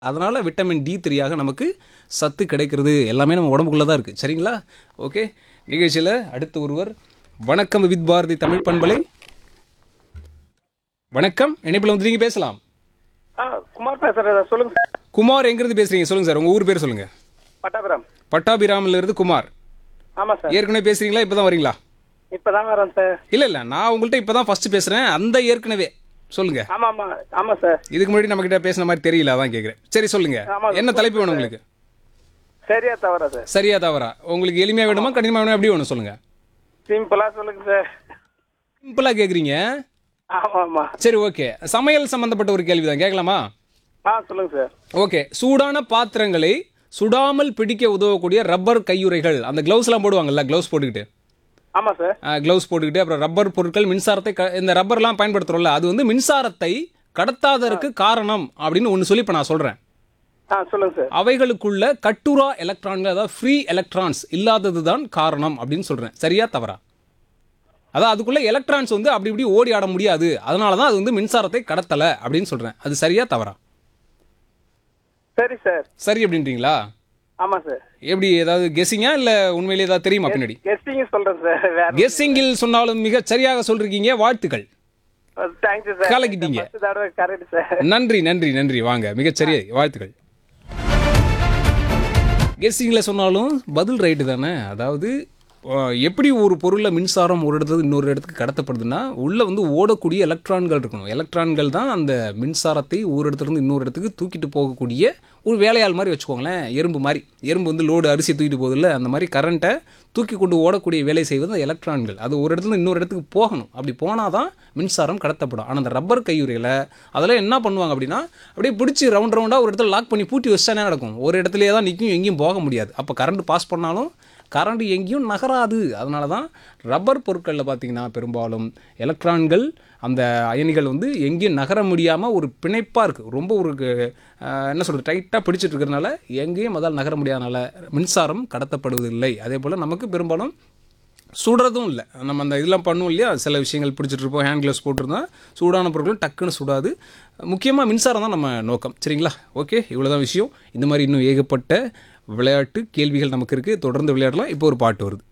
அதனால் vitamin D த்ரீயாக நமக்கு சத்து கிடைக்கிறது எல்லாமே நம்ம உடம்புக்குள்ளே தான் இருக்குது சரிங்களா ஓகே நிகழ்ச்சியில் அடுத்து ஒருவர் வணக்கம் வித் பாரதி தமிழ் பண்பலை வணக்கம் இணைப்பில் வந்து நீங்கள் பேசலாம் ஆ குமார் பேசுறேன் சொல்லுங்க சார் குமார் எங்கேருந்து பேசுகிறீங்க சொல்லுங்கள் சார் உங்கள் ஊர் பேர் சொல்லுங்கள் பட்டாபுரம் பட்டாபிராமில் இருந்து குமார் ஆமா சார் ஏற்கனவே பேசுகிறீங்களா இப்போ தான் வரீங்களா இப்பதான் வரேன் சார் இல்லை இல்லை நான் உங்கள்கிட்ட இப்போ தான் ஃபஸ்ட்டு பேசுகிறேன் அந்த ஏற்கனவே சொல்லுங்கள் ஆமா ஆமா ஆமா சார் இதுக்கு முன்னாடி நம்மக்கிட்ட பேசின மாதிரி தெரியல அதான் கேட்குறேன் சரி சொல்லுங்கள் ஆமா, என்ன தலைப்பு வேணும் உங்களுக்கு சரியா தவறா சார் சரியா தவறா உங்களுக்கு எளிமையாக வேணுமா கடினமாக வேணுமா எப்படி வேணும் சொல்லுங்கள் சிம்பிளா சொல்லுங்க சார் சிம்பிளாக கேட்குறீங்க ஆமா ஆமா சரி ஓகே சமையல் சம்மந்தப்பட்ட ஒரு கேள்வி தான் கேட்கலாமா ஆ சொல்லுங்க சார் ஓகே சூடான பாத்திரங்களை சுடாமல் பிடிக்க உதவக்கூடிய ரப்பர் கையுறைகள் அந்த க்ளவுஸ்லாம் போடுவாங்கல்ல க்ளவுஸ் போட்டுக்கிட்டு ஆமா சார் க்ளவுஸ் போட்டுக்கிட்டு அப்புறம் ரப்பர் பொருட்கள் மின்சாரத்தை க- இந்த ரப்பர்லாம் பயன்படுத்துகிறோம்ல அது வந்து மின்சாரத்தை கடத்தாததற்கு காரணம் அப்படின்னு ஒன்று சொல்லி இப்போ நான் சொல்கிறேன் ஆ சொல்லுங்க சார் அவைகளுக்குள்ள கட்டுரா எலக்ட்ரான்கள் அதாவது ஃப்ரீ எலக்ட்ரான்ஸ் இல்லாதது தான் காரணம் அப்படின்னு சொல்கிறேன் சரியா தவறா அதான் அதுக்குள்ள எலக்ட்ரான்ஸ் வந்து அப்படி இப்படி ஓடி ஆட முடியாது அதனால தான் அது வந்து மின்சாரத்தை கடத்தலை அப்படின்னு சொல்கிறேன் அது சரியா தவறா சரி சார் சரி அப்படின்றீங்களா ஆமா சார் எப்படி ஏதாவது கெஸ்ஸிங்கா இல்லை உண்மையிலே ஏதாவது தெரியுமா பின்னாடி கெஸ்டிங் சொல்றேன் சார் வேற கெஸ்ஸிங்கில் சொன்னாலும் மிக சரியாக சொல்றீங்க வாழ்த்துக்கள் தேங்க்யூ சார் கலக்கிட்டீங்க. ஃபர்ஸ்ட் தடவை கரெக்ட் சார் நன்றி நன்றி நன்றி வாங்க மிகச்சரிய வாழ்த்துக்கள் கெஸ்ஸிங்கில் சொன்னாலும் பதில் ரைட்டு தானே அதாவது அஹ், எப்படி ஒரு பொருளில் மின்சாரம் ஒரு இடத்துல இன்னொரு இடத்துக்கு கடத்தப்படுதுன்னா உள்ளே வந்து ஓடக்கூடிய எலக்ட்ரான்கள் இருக்கணும் எலக்ட்ரான்கள் தான் அந்த மின்சாரத்தை ஒரு இடத்துல இருந்து இன்னொரு இடத்துக்கு தூக்கிட்டு போகக்கூடிய ஒரு வேலையாள் மாதிரி வச்சுக்கோங்களேன் எறும்பு மாதிரி எறும்பு வந்து லோடு அரிசி தூக்கிட்டு போகுதுல்ல அந்த மாதிரி கரண்ட்டை தூக்கி கொண்டு ஓடக்கூடிய வேலை செய்வது அந்த எலக்ட்ரான்கள் அது ஒரு இடத்துல இருந்து இன்னொரு இடத்துக்கு போகணும் அப்படி போனால் தான் மின்சாரம் கடத்தப்படும் ஆனால் அந்த ரப்பர் கையுறையில் அதெல்லாம் என்ன பண்ணுவாங்க அப்படின்னா அப்படியே பிடிச்சி ரவுண்ட் ரவுண்டாக ஒரு இடத்துல லாக் பண்ணி பூட்டி வச்சா என்ன நடக்கும் ஒரு இடத்துலயே தான் நிற்கும் எங்கேயும் போக முடியாது அப்போ கரண்ட் பாஸ் பண்ணாலும் கரண்ட் எங்கேயும் நகராது அதனால தான் ரப்பர் பொருட்களில் பார்த்தீங்கன்னா பெரும்பாலும் எலக்ட்ரான்கள் அந்த அயனிகள் வந்து எங்கேயும் நகர முடியாமல் ஒரு பிணைப்பாக இருக்குது ரொம்ப ஒரு அஹ், என்ன சொல்கிறது டைட்டாக பிடிச்சிட்டு இருக்கிறனால எங்கேயும் அதால் நகர முடியாதனால மின்சாரம் கடத்தப்படுவதில்லை அதே போல் நமக்கு பெரும்பாலும் சுடுறதும் இல்லை நம்ம அந்த இதெல்லாம் பண்ணுவோம் இல்லையா சில விஷயங்கள் பிடிச்சிட்டு இருப்போம் ஹேண்ட் க்ளவுஸ் போட்டிருந்தா சூடான பொருட்கள் டக்குன்னு சுடாது முக்கியமாக மின்சாரம் தான் நம்ம நோக்கம் சரிங்களா ஓகே இவ்வளோதான் விஷயம் இந்த மாதிரி இன்னும் ஏகப்பட்ட விளையாட்டு கேள்விகள் நமக்கு இருக்குது தொடர்ந்து விளையாடலாம் இப்போ ஒரு பாட்டு வருது